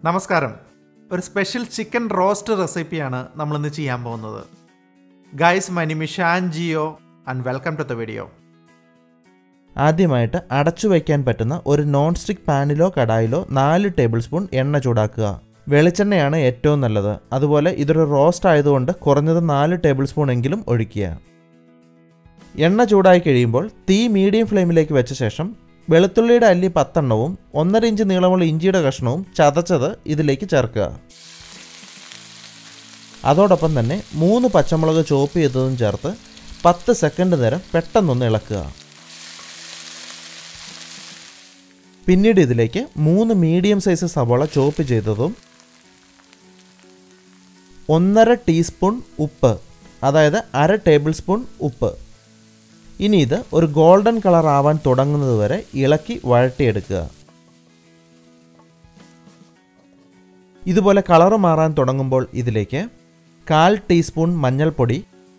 നമസ്കാരം ഒരു special chicken roast റെസിപ്പിയാണ് നമ്മളിന്ന് ചെയ്യാൻ പോകുന്നത് guys my Nimi Shan Jio and welcome to the video ആദ്യമായിട്ട് അടച്ചു വയ്ക്കാൻ പറ്റുന്ന ഒരു നോൺ സ്റ്റിക്ക് പാനിലോ കടായിലോ നാല് ടേബിൾ സ്പൂൺ എണ്ണ ചൂടാക്കുക വെളിച്ചെണ്ണയാണ് ഏറ്റവും നല്ലത് അതുപോലെ ഇതൊരു റോസ്റ്റ് ആയതുകൊണ്ട് കുറഞ്ഞത് നാല് ടേബിൾ സ്പൂൺ എങ്കിലും ഒഴിക്കുക എണ്ണ ചൂടായി കഴിയുമ്പോൾ തീ മീഡിയം ഫ്ലെയിമിലേക്ക് വെച്ച ശേഷം വെളുത്തുള്ളിയുടെ അല്ലി പത്തെണ്ണവും ഒന്നര ഇഞ്ച് നീളമുള്ള ഇഞ്ചിയുടെ കഷ്ണവും ചതച്ചത് ഇതിലേക്ക് ചേർക്കുക അതോടൊപ്പം തന്നെ മൂന്ന് പച്ചമുളക് ചോപ്പ് ചെയ്തതും ചേർത്ത് പത്ത് സെക്കൻഡ് നേരം പെട്ടെന്നൊന്ന് ഇളക്കുക പിന്നീട് ഇതിലേക്ക് മൂന്ന് മീഡിയം സൈസ് സവോള ചോപ്പ് ചെയ്തതും ഒന്നര ടീസ്പൂൺ ഉപ്പ് അതായത് അര ടേബിൾ സ്പൂൺ ഉപ്പ് ഇനി ഇത് ഒരു ഗോൾഡൻ കളർ ആവാൻ തുടങ്ങുന്നത് വരെ ഇളക്കി വഴട്ടിയെടുക്കുക ഇതുപോലെ കളർ മാറാൻ തുടങ്ങുമ്പോൾ ഇതിലേക്ക് കാൽ ടീസ്പൂൺ മഞ്ഞൾപ്പൊടി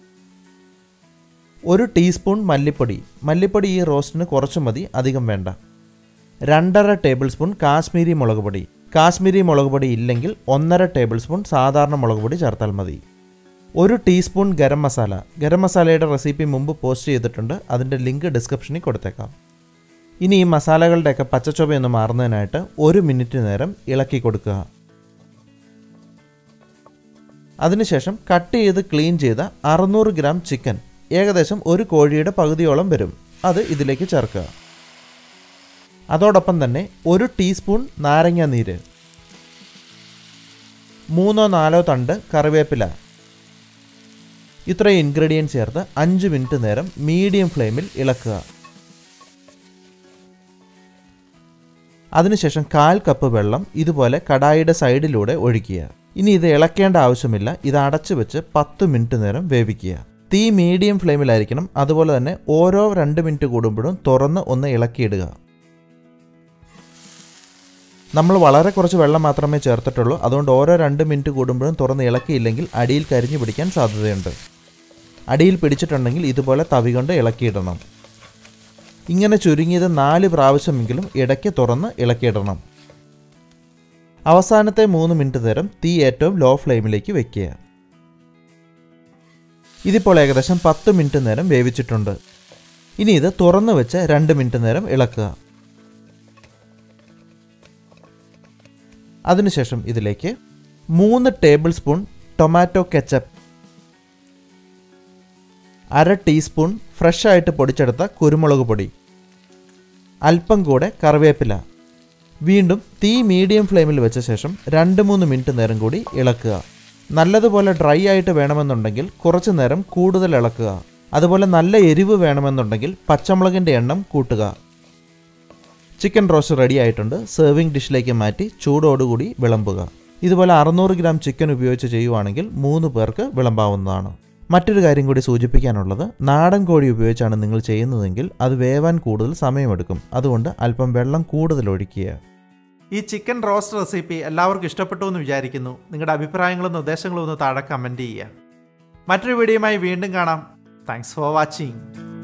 ഒരു ടീസ്പൂൺ മല്ലിപ്പൊടി മല്ലിപ്പൊടി ഈ റോസ്റ്റിന് കുറച്ച് മതി അധികം വേണ്ട രണ്ടര ടേബിൾ സ്പൂൺ കാശ്മീരി മുളക് പൊടി കാശ്മീരി മുളക് പൊടി ഇല്ലെങ്കിൽ ഒന്നര ടേബിൾ സ്പൂൺ സാധാരണ മുളക് പൊടി ചേർത്താൽ മതി ഒരു ടീസ്പൂൺ ഗരം മസാല ഗരം മസാലയുടെ റെസിപ്പി മുമ്പ് പോസ്റ്റ് ചെയ്തിട്ടുണ്ട് അതിൻ്റെ ലിങ്ക് ഡിസ്ക്രിപ്ഷനിൽ കൊടുത്തേക്കാം ഇനി ഈ മസാലകളുടെയൊക്കെ പച്ചച്ചൊവയൊന്ന് മാറുന്നതിനായിട്ട് ഒരു മിനിറ്റ് നേരം ഇളക്കി കൊടുക്കുക അതിനുശേഷം കട്ട് ചെയ്ത് ക്ലീൻ ചെയ്ത അറുന്നൂറ് ഗ്രാം ചിക്കൻ ഏകദേശം ഒരു കോഴിയുടെ പകുതിയോളം വരും അത് ഇതിലേക്ക് ചേർക്കുക അതോടൊപ്പം തന്നെ ഒരു ടീസ്പൂൺ നാരങ്ങ നീര് മൂന്നോ നാലോ തണ്ട് കറിവേപ്പില ഇത്രയും ഇൻഗ്രീഡിയൻസ് ചേർത്ത് അഞ്ച് മിനിറ്റ് നേരം മീഡിയം ഫ്ലെയിമിൽ ഇളക്കുക അതിനുശേഷം കാൽ കപ്പ് വെള്ളം ഇതുപോലെ കടായിയുടെ സൈഡിലൂടെ ഒഴിക്കുക ഇനി ഇത് ഇളക്കേണ്ട ആവശ്യമില്ല ഇത് അടച്ചു വെച്ച് പത്ത് മിനിറ്റ് നേരം വേവിക്കുക തീ മീഡിയം ഫ്ലെയിമിലായിരിക്കണം അതുപോലെ തന്നെ ഓരോ രണ്ട് മിനിറ്റ് കൂടുമ്പോഴും തുറന്ന് ഒന്ന് ഇളക്കിയിടുക നമ്മൾ വളരെ കുറച്ച് വെള്ളം മാത്രമേ ചേർത്തിട്ടുള്ളൂ അതുകൊണ്ട് ഓരോ രണ്ട് മിനിറ്റ് കൂടുമ്പോഴും തുറന്ന് ഇളക്കിയില്ലെങ്കിൽ അടിയിൽ കരിഞ്ഞു പിടിക്കാൻ സാധ്യതയുണ്ട് അടിയിൽ പിടിച്ചിട്ടുണ്ടെങ്കിൽ ഇതുപോലെ തവി കൊണ്ട് ഇളക്കിയിടണം ഇങ്ങനെ ചുരുങ്ങിയത് നാല് പ്രാവശ്യമെങ്കിലും ഇടയ്ക്ക് തുറന്ന് ഇളക്കിയിടണം അവസാനത്തെ മൂന്ന് മിനിറ്റ് നേരം തീ ഏറ്റവും ലോ ഫ്ലെയിമിലേക്ക് വെക്കുക ഇതിപ്പോൾ ഏകദേശം പത്ത് മിനിറ്റ് നേരം വേവിച്ചിട്ടുണ്ട് ഇനി ഇത് തുറന്ന് വെച്ച് രണ്ട് മിനിറ്റ് നേരം ഇളക്കുക അതിനുശേഷം ഇതിലേക്ക് മൂന്ന് ടേബിൾ സ്പൂൺ ടൊമാറ്റോ കെച്ചപ്പ് അര ടീസ്പൂൺ ഫ്രഷ് ആയിട്ട് പൊടിച്ചെടുത്ത കുരുമുളക് പൊടി അല്പം കൂടെ കറിവേപ്പില വീണ്ടും തീ മീഡിയം ഫ്ലെയിമിൽ വെച്ച ശേഷം രണ്ട് മൂന്ന് മിനിറ്റ് നേരം കൂടി ഇളക്കുക നല്ലതുപോലെ ഡ്രൈ ആയിട്ട് വേണമെന്നുണ്ടെങ്കിൽ കുറച്ച് നേരം കൂടുതൽ ഇളക്കുക അതുപോലെ നല്ല എരിവ് വേണമെന്നുണ്ടെങ്കിൽ പച്ചമുളകിൻ്റെ എണ്ണം കൂട്ടുക ചിക്കൻ റോസ്റ്റ് റെഡി ആയിട്ടുണ്ട് സെർവിംഗ് ഡിഷിലേക്ക് മാറ്റി ചൂടോടുകൂടി വിളമ്പുക ഇതുപോലെ അറുന്നൂറ് ഗ്രാം ചിക്കൻ ഉപയോഗിച്ച് ചെയ്യുവാണെങ്കിൽ മൂന്ന് പേർക്ക് വിളമ്പാവുന്നതാണ് മറ്റൊരു കാര്യം കൂടി സൂചിപ്പിക്കാനുള്ളത് നാടൻ കോഴി ഉപയോഗിച്ചാണ് നിങ്ങൾ ചെയ്യുന്നതെങ്കിൽ അത് വേവാൻ കൂടുതൽ സമയമെടുക്കും അതുകൊണ്ട് അല്പം വെള്ളം കൂടുതൽ ഒഴിക്കുക ഈ ചിക്കൻ റോസ്റ്റ് റെസിപ്പി എല്ലാവർക്കും ഇഷ്ടപ്പെട്ടു എന്ന് വിചാരിക്കുന്നു നിങ്ങളുടെ അഭിപ്രായങ്ങളും നിർദ്ദേശങ്ങളും ഒന്ന് താഴെ കമൻറ്റ് ചെയ്യുക മറ്റൊരു വീഡിയോയുമായി വീണ്ടും കാണാം താങ്ക്സ് ഫോർ വാച്ചിങ്